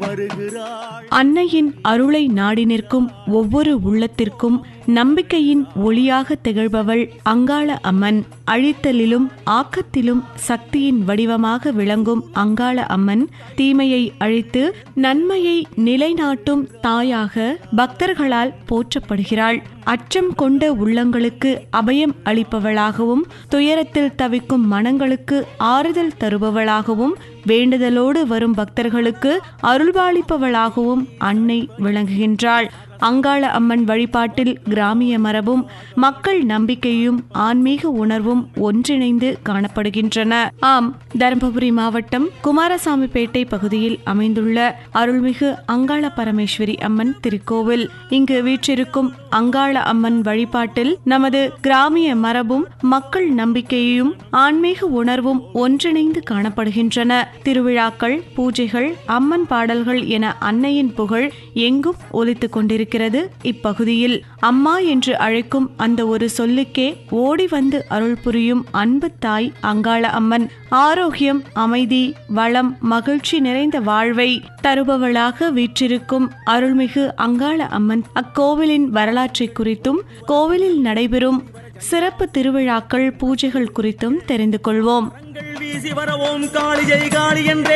வருகிறாள் அன்னையின் அருளை நாடி நிற்கும் ஒவ்வொரு உள்ளத்திற்கும் நம்பிக்கையின் ஒளியாக திகழ்பவள் அங்காள அம்மன் அழித்தலிலும் ஆக்கத்திலும் சக்தியின் வடிவமாக விளங்கும் அங்காள அம்மன் தீமையை அழித்து நன்மையை நிலைநாட்டும் தாயாக பக்தர்களால் போற்றப்படுகிறாள் அச்சம் கொண்ட உள்ளங்களுக்கு அபயம் அளிப்பவளாகவும் துயரத்தில் தவிக்கும் மனங்களுக்கு ஆறுதல் தருபவளாகவும் வேண்டுதலோடு வரும் பக்தர்களுக்கு அருள்பாலிப்பவளாகவும் அன்னை விளங்குகின்றாள் அங்காள அம்மன் வழிபாட்டில் கிராமிய மரபும் மக்கள் நம்பிக்கையும் ஆன்மீக உணர்வும் ஒன்றிணைந்து காணப்படுகின்றன ஆம் தருமபுரி மாவட்டம் குமாரசாமிப்பேட்டை பகுதியில் அமைந்துள்ள அருள்மிகு அங்காள பரமேஸ்வரி அம்மன் திருக்கோவில் இங்கு வீற்றிருக்கும் அங்காள அம்மன் வழிபாட்டில் நமது கிராமிய மரபும் மக்கள் நம்பிக்கையும் ஆன்மீக உணர்வும் ஒன்றிணைந்து காணப்படுகின்றன திருவிழாக்கள் பூஜைகள் அம்மன் பாடல்கள் என அன்னையின் புகழ் எங்கும் ஒலித்துக் கொண்டிருக்கிறது இப்பகுதியில் அம்மா என்று அழைக்கும் அந்த ஒரு சொல்லுக்கே ஓடி வந்து அருள் புரியும் அன்பு தாய் அங்காள அம்மன் ஆரோக்கியம் அமைதி வளம் மகிழ்ச்சி நிறைந்த வாழ்வை தருபவளாக வீற்றிருக்கும் அருள்மிகு அங்காள அம்மன் அக்கோவிலின் வரலாற்றை குறித்தும் கோவிலில் நடைபெறும் சிறப்பு திருவிழாக்கள் பூஜைகள் குறித்தும் தெரிந்து கொள்வோம் கண்கள் வீசி வரவோம் காளி ஜெய் காளி என்றே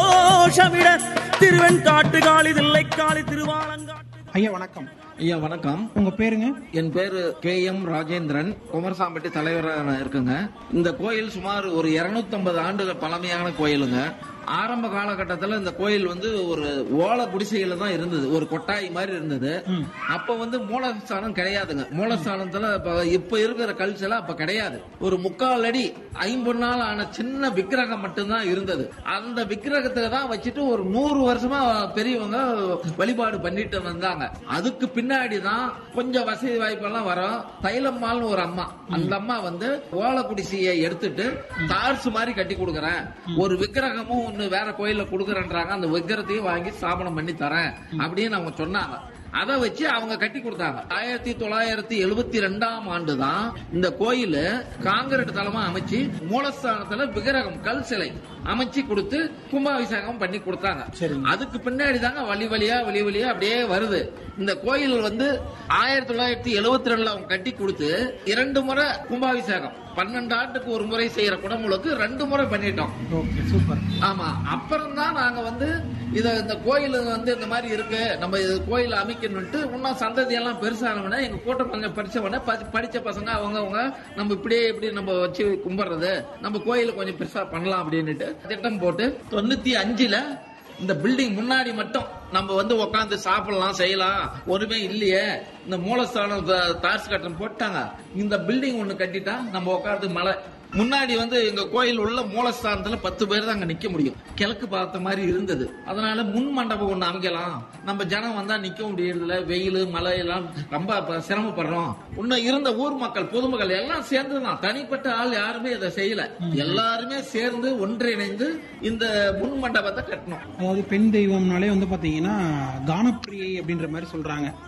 கோஷமிட திருவெண் காட்டு காளி தில்லை காளி திருவாலங்காட்டு ஐயா வணக்கம் ஐயா வணக்கம் உங்க பேருங்க என் பேரு கே எம் ராஜேந்திரன் குமரசாம்பட்டி தலைவராக இருக்குங்க இந்த கோயில் சுமார் ஒரு 250 ஆண்டுகள் பழமையான கோயிலுங்க ஆரம்ப காலகட்டத்தில் இந்த கோயில் வந்து ஒரு ஓலை குடிசையில தான் இருந்தது ஒரு கொட்டாய் மாதிரி இருந்தது அப்ப வந்து மூலஸ்தானம் கிடையாதுங்க மூலஸ்தானத்துல இப்ப இப்ப இருக்கிற கல்ச்சர் அப்ப கிடையாது ஒரு முக்கால் அடி ஐம்பொன்னால் ஆன சின்ன விக்கிரகம் மட்டும்தான் இருந்தது அந்த விக்கிரகத்துல தான் வச்சுட்டு ஒரு நூறு வருஷமா பெரியவங்க வழிபாடு பண்ணிட்டு வந்தாங்க அதுக்கு பின்னாடி தான் கொஞ்சம் வசதி வாய்ப்பெல்லாம் வரும் தைலம்மாள்னு ஒரு அம்மா அந்த அம்மா வந்து ஓலை குடிசையை எடுத்துட்டு தார்ஸ் மாதிரி கட்டி கொடுக்கறேன் ஒரு விக்கிரகமும் ஒண்ணு வேற கோயில்ல கொடுக்கறேன்றாங்க அந்த விக்கிரகத்தையும் வாங்கி ஸ்தாபனம் பண்ணி தரேன் அப்படின்னு அவங்க சொன்னாங்க அதை வச்சு அவங்க கட்டி கொடுத்தாங்க ஆயிரத்தி தொள்ளாயிரத்தி எழுபத்தி ரெண்டாம் ஆண்டு தான் இந்த கோயில் காங்கிரீட் தளமா அமைச்சு மூலஸ்தானத்துல விக்கிரகம் கல் சிலை அமைச்சு கொடுத்து கும்பாபிஷேகம் பண்ணி கொடுத்தாங்க அதுக்கு பின்னாடி தாங்க வழி வழியா வழி வழியா அப்படியே வருது இந்த கோயில் வந்து ஆயிரத்தி தொள்ளாயிரத்தி எழுபத்தி ரெண்டுல அவங்க கட்டி கொடுத்து இரண்டு முறை கும்பாபிஷேகம் பன்னெண்டு ஆண்டுக்கு ஒரு முறை செய்யற குடமுழுக்கு ரெண்டு முறை பண்ணிட்டோம் ஓகே சூப்பர் ஆமா அப்புறம் தான் நாங்க வந்து இத இந்த கோயில் வந்து இந்த மாதிரி இருக்கு நம்ம இது கோயில் அமைக்கணும்ட்டு இன்னும் சந்ததி எல்லாம் பெருசானவன எங்க கூட்டம் கொஞ்சம் படிச்சவன ப- படிச்ச பசங்க அவங்க அவங்க நம்ம இப்படியே இப்படி நம்ம வச்சு கும்பிடுறது நம்ம கோயில கொஞ்சம் பெருசா பண்ணலாம் அப்படின்னுட்டு திட்டம் போட்டு தொண்ணூத்தி அஞ்சுல இந்த பில்டிங் முன்னாடி மட்டும் நம்ம வந்து உட்காந்து சாப்பிடலாம் செய்யலாம் ஒருமே இல்லையே இந்த மூலஸ்தானம் த- தார்ஸ் கட்டம் போட்டாங்க இந்த பில்டிங் ஒண்ணு கட்டிட்டா நம்ம உட்காந்து மலை முன்னாடி வந்து எங்க கோயில் உள்ள மூலஸ்தானத்துல பத்து பேர் தான் அங்க நிக்க முடியும் கிழக்கு பார்த்த மாதிரி இருந்தது அதனால முன் மண்டபம் ஒண்ணு அமைக்கலாம் நம்ம ஜனம் வந்தா நிக்க முடியறதில்ல வெயில் மழை எல்லாம் ரொம்ப அப்ப சிரமப்படுறோம் இன்னும் இருந்த ஊர் மக்கள் பொதுமக்கள் எல்லாம் சேர்ந்துதான் தனிப்பட்ட ஆள் யாருமே இதை செய்யல எல்லாருமே சேர்ந்து ஒன்றிணைந்து இந்த முன் மண்டபத்தை கட்டணும் அதாவது பெண் தெய்வம்னாலே வந்து பாத்தீங்கன்னா கானப்பிரியை அப்படின்ற மாதிரி சொல்றாங்க